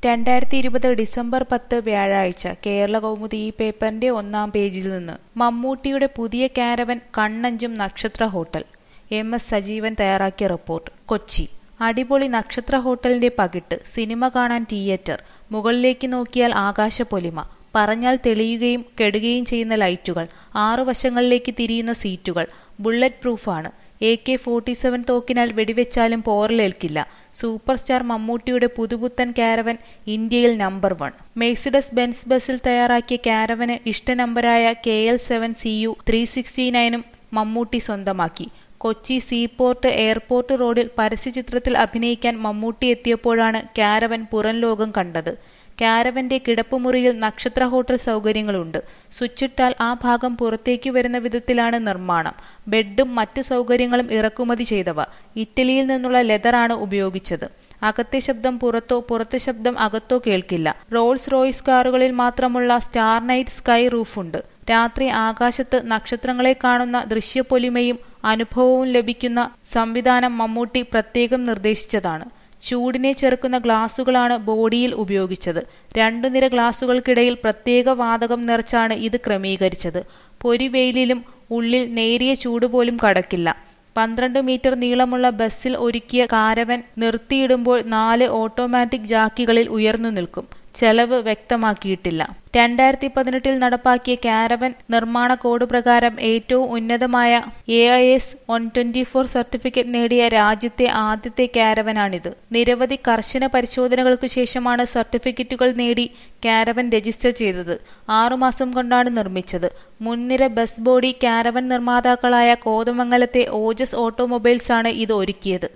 രണ്ടായിരത്തി ഇരുപത് ഡിസംബർ പത്ത് വ്യാഴാഴ്ച കേരള കൗമുദി ഈ പേപ്പറിന്റെ ഒന്നാം പേജിൽ നിന്ന് മമ്മൂട്ടിയുടെ പുതിയ കാരവൻ കണ്ണഞ്ചും നക്ഷത്ര ഹോട്ടൽ എം എസ് സജീവൻ തയ്യാറാക്കിയ റിപ്പോർട്ട് കൊച്ചി അടിപൊളി നക്ഷത്ര ഹോട്ടലിന്റെ പകിട്ട് സിനിമ കാണാൻ തിയേറ്റർ മുകളിലേക്ക് നോക്കിയാൽ ആകാശപ്പൊലിമ പറഞ്ഞാൽ തെളിയുകയും കെടുകയും ചെയ്യുന്ന ലൈറ്റുകൾ ആറു വശങ്ങളിലേക്ക് തിരിയുന്ന സീറ്റുകൾ ബുള്ളറ്റ് പ്രൂഫാണ് എ കെ ഫോർട്ടി സെവൻ തോക്കിനാൽ വെടിവെച്ചാലും പോറലേൽക്കില്ല സൂപ്പർ സ്റ്റാർ മമ്മൂട്ടിയുടെ പുതുപുത്തൻ കാരവൻ ഇന്ത്യയിൽ നമ്പർ വൺ മെയ്സിഡസ് ബെൻസ് ബസ്സിൽ തയ്യാറാക്കിയ കാരവന് ഇഷ്ട നമ്പരായ K L seven C U three sixty നയനും മമ്മൂട്ടി സ്വന്തമാക്കി കൊച്ചി സീപോർട്ട് എയർപോർട്ട് റോഡിൽ പരസ്യചിത്രത്തിൽ അഭിനയിക്കാൻ മമ്മൂട്ടി എത്തിയപ്പോഴാണ് കാരവൻ പുറം ലോകം കണ്ടത് കാരവന്റെ കിടപ്പുമുറിയിൽ നക്ഷത്ര ഹോട്ടൽ സൗകര്യങ്ങളുണ്ട് സ്വിച്ചിട്ടാൽ ആ ഭാഗം പുറത്തേക്ക് വരുന്ന വിധത്തിലാണ് നിർമ്മാണം ബെഡും മറ്റു സൗകര്യങ്ങളും ഇറക്കുമതി ചെയ്തവ ഇറ്റലിയിൽ നിന്നുള്ള ലെതറാണ് ഉപയോഗിച്ചത് അകത്തെ ശബ്ദം പുറത്തോ പുറത്തെ ശബ്ദം അകത്തോ കേൾക്കില്ല റോൾസ് റോയ്സ് കാറുകളിൽ മാത്രമുള്ള സ്റ്റാർ നൈറ്റ് സ്കൈ റൂഫുണ്ട് രാത്രി ആകാശത്ത് നക്ഷത്രങ്ങളെ കാണുന്ന ദൃശ്യപ്പൊലിമയും അനുഭവവും ലഭിക്കുന്ന സംവിധാനം മമ്മൂട്ടി പ്രത്യേകം നിർദ്ദേശിച്ചതാണ് ചൂടിനെ ചെറുക്കുന്ന ഗ്ലാസുകളാണ് ബോഡിയിൽ ഉപയോഗിച്ചത് രണ്ടു നിര ഗ്ലാസുകൾക്കിടയിൽ പ്രത്യേക വാതകം നിറച്ചാണ് ഇത് ക്രമീകരിച്ചത് പൊരിവെയിലിലും ഉള്ളിൽ നേരിയ ചൂട് പോലും കടക്കില്ല പന്ത്രണ്ട് മീറ്റർ നീളമുള്ള ബസ്സിൽ ഒരുക്കിയ കാരവൻ നിർത്തിയിടുമ്പോൾ നാല് ഓട്ടോമാറ്റിക് ജാക്കികളിൽ ഉയർന്നു നിൽക്കും ചെലവ് വ്യക്തമാക്കിയിട്ടില്ല രണ്ടായിരത്തി പതിനെട്ടിൽ നടപ്പാക്കിയ കാരവൻ നിർമ്മാണ കോഡ് പ്രകാരം ഏറ്റവും ഉന്നതമായ A I S one twenty four certificate നേടിയ രാജ്യത്തെ ആദ്യത്തെ കാരവനാണിത് നിരവധി കർശന പരിശോധനകൾക്കു ശേഷമാണ് സർട്ടിഫിക്കറ്റുകൾ നേടി കാരവൻ രജിസ്റ്റർ ചെയ്തത് ആറുമാസം കൊണ്ടാണ് നിർമ്മിച്ചത് മുൻനിര ബസ് ബോഡി കാരവൻ നിർമ്മാതാക്കളായ കോതമംഗലത്തെ ഓജസ് ഓട്ടോമൊബൈൽസ് ആണ് ഇത് ഒരുക്കിയത്